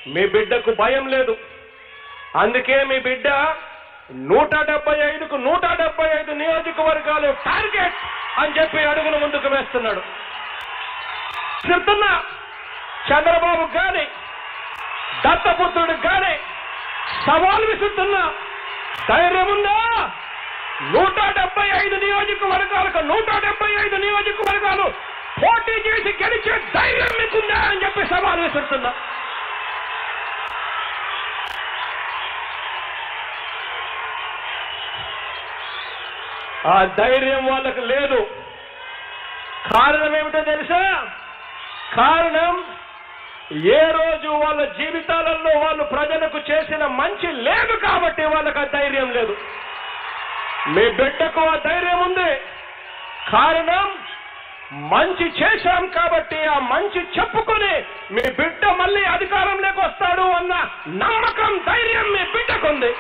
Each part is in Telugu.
మీ బిడ్డకు భయం లేదు అందుకే మీ బిడ్డ నూట డెబ్బై ఐదుకు నూట డెబ్బై ఐదు నియోజకవర్గాలు టార్గెట్ అని చెప్పి అడుగులు ముందుకు వేస్తున్నాడు చెప్తున్నా చంద్రబాబు గాని దత్తపుత్రుడికి గాని సవాల్ విసురుతున్నా ధైర్యం ఉందా నూట డెబ్బై ఐదు నియోజకవర్గాలకు నూట డెబ్బై ఐదు నియోజకవర్గాలు పోటీ చేసి గెలిచే ధైర్యం మీకుందా అని చెప్పి సవాల్ విసురుతున్నా ఆ ధైర్యం వాళ్ళకు లేదు కారణం ఏమిటో తెలుసా కారణం ఏ రోజు వాళ్ళ జీవితాలలో వాళ్ళు ప్రజలకు చేసిన మంచి లేదు కాబట్టి వాళ్ళకి ఆ ధైర్యం లేదు మీ బిడ్డకు ఆ ధైర్యం ఉంది కారణం మంచి చేశాం కాబట్టి ఆ మంచి చెప్పుకొని మీ బిడ్డ మళ్ళీ అధికారంలోకి వస్తాడు అన్న నమ్మకం ధైర్యం మీ బిడ్డకుంది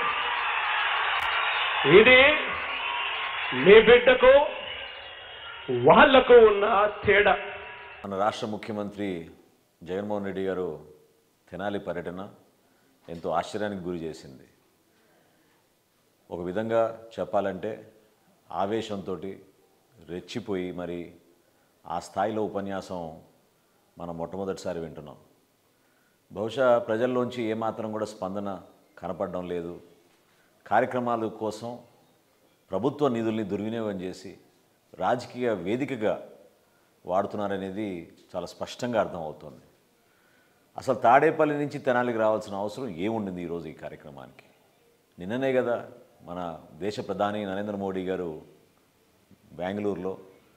ఇది మీ బిడ్డకు వాళ్లకు ఉన్న తేడా మన రాష్ట్ర ముఖ్యమంత్రి జగన్మోహన్ రెడ్డి గారు తెనాలి పర్యటన ఎంతో ఆశ్చర్యానికి గురి చేసింది ఒక విధంగా చెప్పాలంటే ఆవేశంతో రెచ్చిపోయి మరి ఆ స్థాయిలో ఉపన్యాసం మనం మొట్టమొదటిసారి వింటున్నాం బహుశా ప్రజల్లోంచి ఏమాత్రం కూడా స్పందన కనపడడం లేదు కార్యక్రమాల కోసం ప్రభుత్వ నిధుల్ని దుర్వినియోగం చేసి రాజకీయ వేదికగా వాడుతున్నారనేది చాలా స్పష్టంగా అర్థమవుతోంది అసలు తాడేపల్లి నుంచి తెనాలికి రావాల్సిన అవసరం ఏముండింది ఈరోజు ఈ కార్యక్రమానికి నిన్ననే కదా మన దేశ ప్రధాని నరేంద్ర మోడీ గారు బెంగళూరులో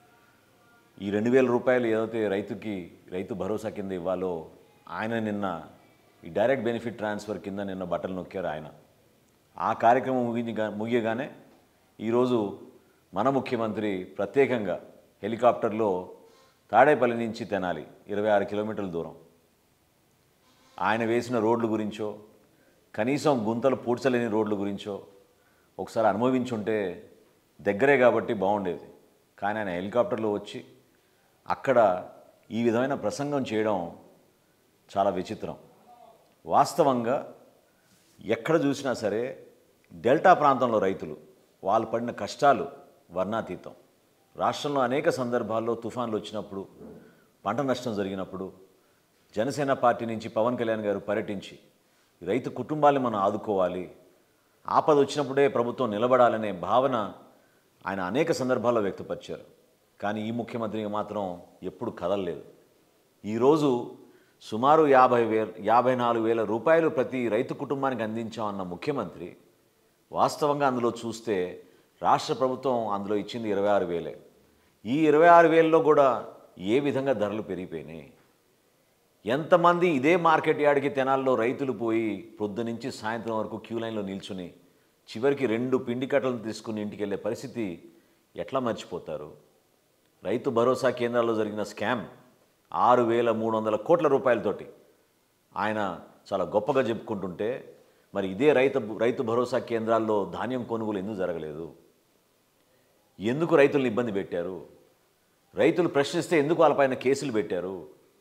ఈ రెండు వేల రూపాయలు ఏదైతే రైతుకి రైతు భరోసా కింద ఇవ్వాలో ఆయన నిన్న ఈ డైరెక్ట్ బెనిఫిట్ ట్రాన్స్ఫర్ కింద నిన్న బట్టలు నొక్కారు ఆయన ఆ కార్యక్రమం ముగించి ముగియగానే ఈరోజు మన ముఖ్యమంత్రి ప్రత్యేకంగా హెలికాప్టర్లో తాడేపల్లి నుంచి తెనాలి ఇరవై ఆరు కిలోమీటర్ల దూరం ఆయన వేసిన రోడ్ల గురించో కనీసం గుంతలు పూడ్చలేని రోడ్ల గురించో ఒకసారి అనుభవించుంటే దగ్గరే కాబట్టి బాగుండేది కానీ ఆయన హెలికాప్టర్లో వచ్చి అక్కడ ఈ విధమైన ప్రసంగం చేయడం చాలా విచిత్రం వాస్తవంగా ఎక్కడ చూసినా సరే డెల్టా ప్రాంతంలో రైతులు వాళ్ళు పడిన కష్టాలు వర్ణాతీతం రాష్ట్రంలో అనేక సందర్భాల్లో తుఫాన్లు వచ్చినప్పుడు పంట నష్టం జరిగినప్పుడు జనసేన పార్టీ నుంచి పవన్ కళ్యాణ్ గారు పర్యటించి రైతు కుటుంబాన్ని మనం ఆదుకోవాలి ఆపద వచ్చినప్పుడే ప్రభుత్వం నిలబడాలనే భావన ఆయన అనేక సందర్భాల్లో వ్యక్తపరిచారు కానీ ఈ ముఖ్యమంత్రికి మాత్రం ఎప్పుడు కదలలేదు ఈరోజు సుమారు యాభై వేల యాభై నాలుగు వేల రూపాయలు ప్రతి రైతు కుటుంబానికి అందించామన్న ముఖ్యమంత్రి వాస్తవంగా అందులో చూస్తే రాష్ట్ర ప్రభుత్వం అందులో ఇచ్చింది ఇరవై ఆరు వేలే ఈ ఇరవై ఆరు వేలలో కూడా ఏ విధంగా ధరలు పెరిగిపోయినాయి ఎంతమంది ఇదే మార్కెట్ యార్డ్కి తెనాల్లో రైతులు పోయి పొద్దు నుంచి సాయంత్రం వరకు క్యూ లైన్లో నిల్చుని చివరికి రెండు పిండి కట్టలు తీసుకుని ఇంటికి వెళ్ళే పరిస్థితి ఎట్లా మర్చిపోతారు రైతు భరోసా కేంద్రాల్లో జరిగిన స్కామ్ ఆరు వేల మూడు వందల కోట్ల రూపాయలతోటి ఆయన చాలా గొప్పగా చెప్పుకుంటుంటే మరి ఇదే రైతు రైతు భరోసా కేంద్రాల్లో ధాన్యం కొనుగోలు ఎందుకు జరగలేదు ఎందుకు రైతులను ఇబ్బంది పెట్టారు రైతులు ప్రశ్నిస్తే ఎందుకు వాళ్ళపైన కేసులు పెట్టారు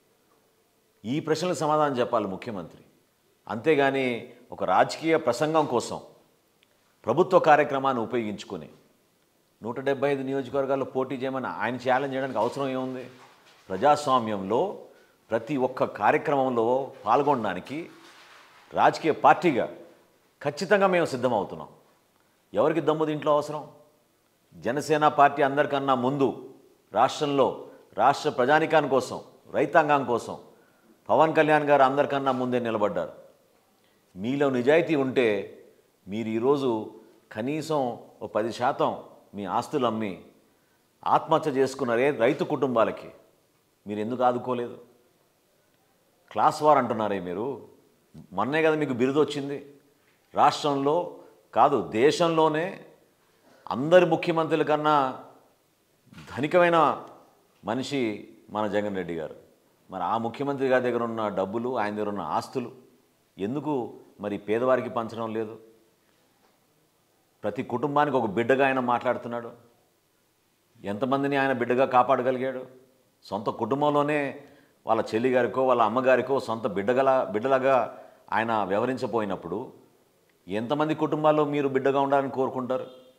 ఈ ప్రశ్నలకు సమాధానం చెప్పాలి ముఖ్యమంత్రి అంతేగాని ఒక రాజకీయ ప్రసంగం కోసం ప్రభుత్వ కార్యక్రమాన్ని ఉపయోగించుకొని నూట డెబ్బై ఐదు నియోజకవర్గాల్లో పోటీ చేయమని ఆయన ఛాలెంజ్ చేయడానికి అవసరం ఏముంది ప్రజాస్వామ్యంలో ప్రతి ఒక్క కార్యక్రమంలో పాల్గొనడానికి రాజకీయ పార్టీగా ఖచ్చితంగా మేము సిద్ధమవుతున్నాం ఎవరికి దమ్ము దీంట్లో అవసరం జనసేన పార్టీ అందరికన్నా ముందు రాష్ట్రంలో రాష్ట్ర ప్రజానికాని కోసం రైతాంగం కోసం పవన్ కళ్యాణ్ గారు అందరికన్నా ముందే నిలబడ్డారు మీలో నిజాయితీ ఉంటే మీరు ఈరోజు కనీసం ఓ పది శాతం మీ ఆస్తులు అమ్మి ఆత్మహత్య చేసుకున్నారే రైతు కుటుంబాలకి మీరు ఎందుకు ఆదుకోలేదు క్లాస్ వార్ అంటున్నారే మీరు మొన్నే కదా మీకు బిరుదు వచ్చింది రాష్ట్రంలో కాదు దేశంలోనే అందరి ముఖ్యమంత్రుల కన్నా ధనికమైన మనిషి మన జగన్ రెడ్డి గారు మరి ఆ ముఖ్యమంత్రి గారి దగ్గర ఉన్న డబ్బులు ఆయన దగ్గర ఉన్న ఆస్తులు ఎందుకు మరి పేదవారికి పంచడం లేదు ప్రతి కుటుంబానికి ఒక బిడ్డగా ఆయన మాట్లాడుతున్నాడు ఎంతమందిని ఆయన బిడ్డగా కాపాడగలిగాడు సొంత కుటుంబంలోనే వాళ్ళ చెల్లి గారికో వాళ్ళ అమ్మగారికో సొంత బిడ్డగల బిడ్డలాగా ఆయన వ్యవహరించపోయినప్పుడు ఎంతమంది కుటుంబాల్లో మీరు బిడ్డగా ఉండాలని కోరుకుంటారు